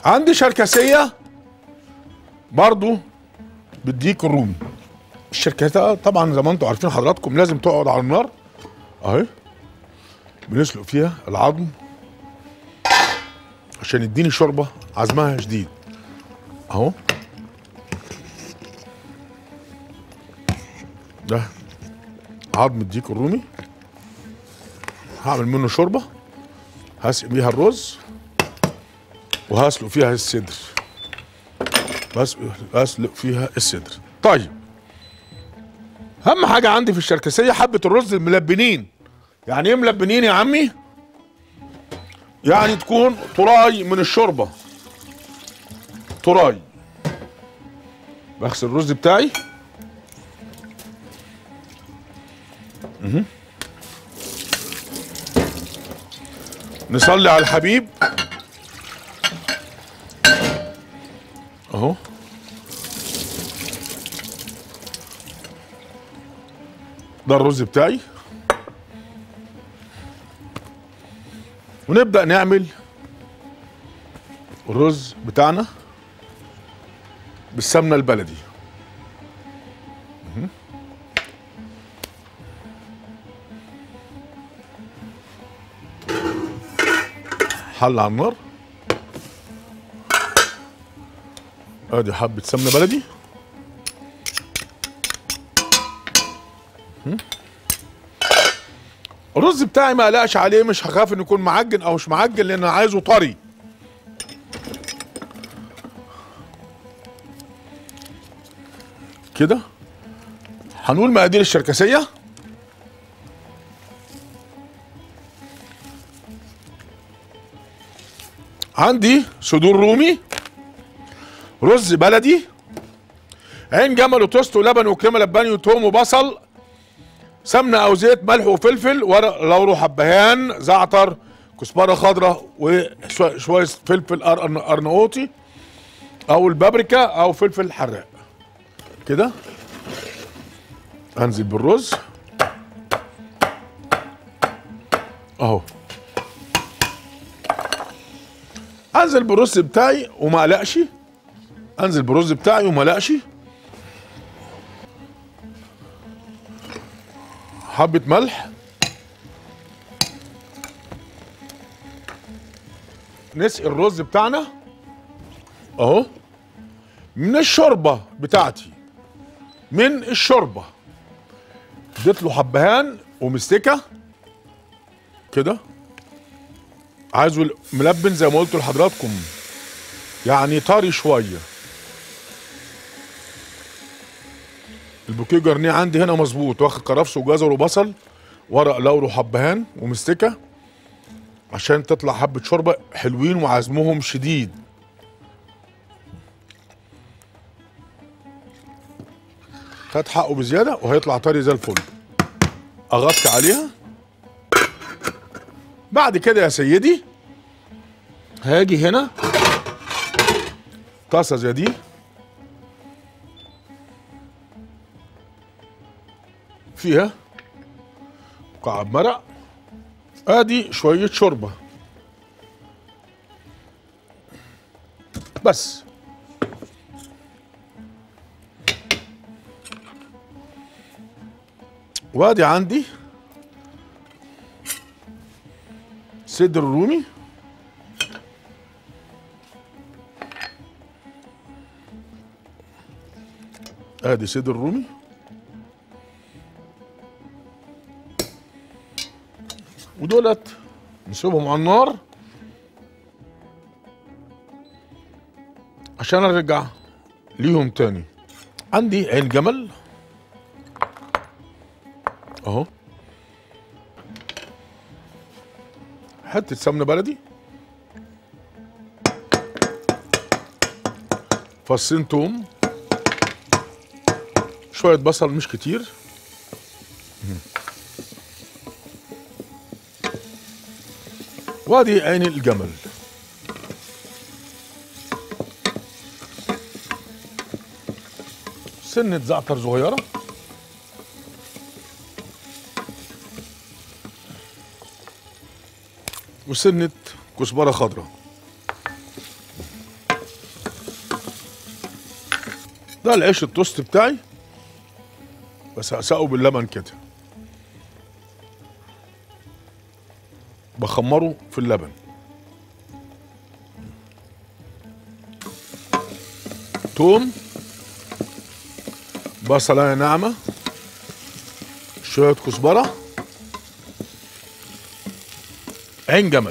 عندي شركسيه برضو بالديك الرومي الشركسيه طبعا زي ما انتم عارفين حضراتكم لازم تقعد على النار اهي بنسلق فيها العظم عشان يديني شوربه عزمها شديد اهو ده عظم الديك الرومي هعمل منه شوربه هسقي بيها الرز وهسلق فيها الصدر بس اسلق فيها الصدر طيب اهم حاجه عندي في الشركسيه حبه الرز الملبنين يعني ايه ملبنين يا عمي يعني تكون طراي من الشوربه طراي بغسل الرز بتاعي مهم. نصلي على الحبيب اهو ده الرز بتاعي ونبدأ نعمل الرز بتاعنا بالسمنة البلدي مهم. حل على النار ادي حبة سمنة بلدي مهم. الرز بتاعي ما قلقش عليه مش هخاف انه يكون معجن او مش معجن لان انا عايزه طري كده هنقول مقادير الشركسيه عندي صدور رومي رز بلدي عين جمل وتوست ولبن وكريمه لباني وتوم وبصل سمنه او زيت ملح وفلفل ورق لورو حبهان زعتر كزبره خضراء وشويه فلفل أر- ارناؤوطي او البابريكا او فلفل حراق كده انزل بالرز اهو انزل بالرز بتاعي وما اقلقش انزل بالرز بتاعي وما اقلقش حبة ملح نسقي الرز بتاعنا اهو من الشوربة بتاعتي من الشوربة اديت له حبهان ومستكة كده عايزه ملبن زي ما قلت لحضراتكم يعني طري شويه البوكيه جرنيه عندي هنا مظبوط واخد كرفس وجزر وبصل ورق لورو حبهان ومستكه عشان تطلع حبه شوربه حلوين وعزمهم شديد خد حقه بزياده وهيطلع طري زي الفل اغطي عليها بعد كده يا سيدي هاجي هنا طاسه زي دي فيها مكعب مرق ادي شويه شوربه بس وادي عندي صدر رومي ادي صدر رومي ودولت نسيبهم على النار عشان ارجع ليهم تاني عندي عين جمل اهو حته سمنه بلدي فصين توم شويه بصل مش كتير وادي عين الجمل سنة زعتر صغيرة وسنة كزبرة خضراء ده العيش التوست بتاعي بس هسقه باللبن كده بخمره في اللبن توم بصلايه ناعمه شويه كزبره عين جمل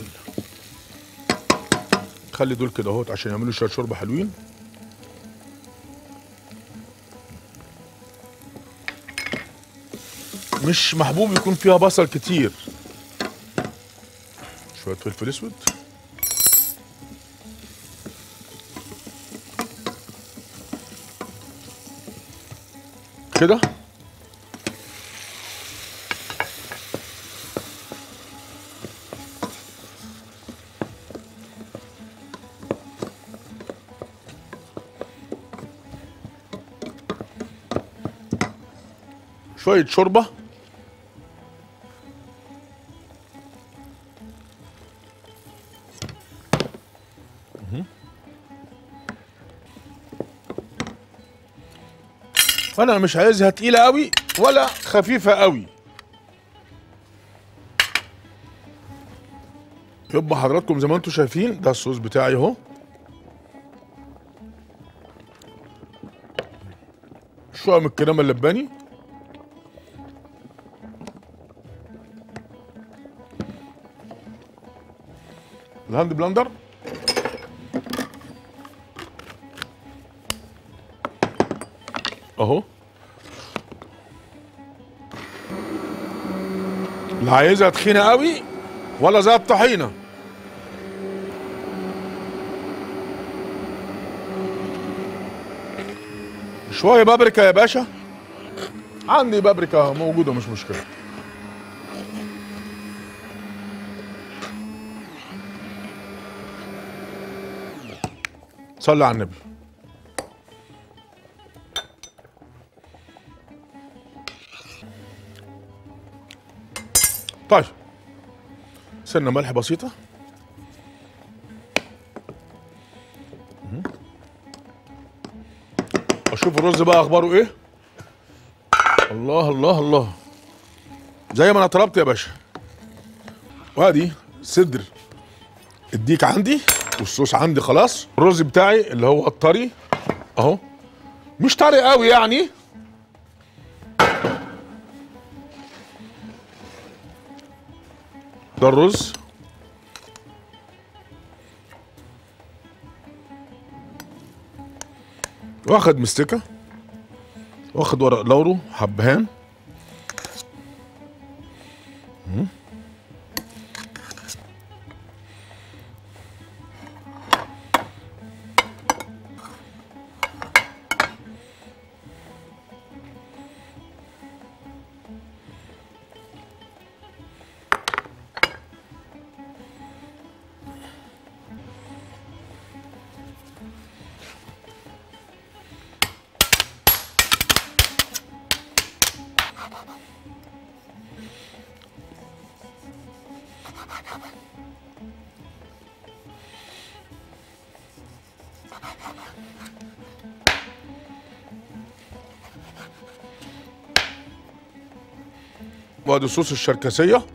خلي دول كده اهوت عشان يعملوا شويه شوربه حلوين مش محبوب يكون فيها بصل كتير شويه فلفل اسود كده شويه شوربه فانا مش عايزها تقيله قوي ولا خفيفه قوي يبقى حضراتكم زي ما انتم شايفين ده الصوص بتاعي اهو شويه من الكريمه اللباني الهاند بلندر اهو لا عايزها تخينه قوي ولا زي الطحينه شويه بابريكا يا باشا عندي بابريكا موجوده مش مشكله صلي على النبي طيب سنة ملح بسيطة مهم. اشوف الرز بقى اخباره ايه الله الله الله زي ما انا طلبت يا باشا وادي صدر الديك عندي والصوص عندي خلاص الرز بتاعي اللي هو الطري اهو مش طري قوي يعني ده الرز واخد مستكة واخد ورق لورو حبهان مم. وادي صوص الشركسية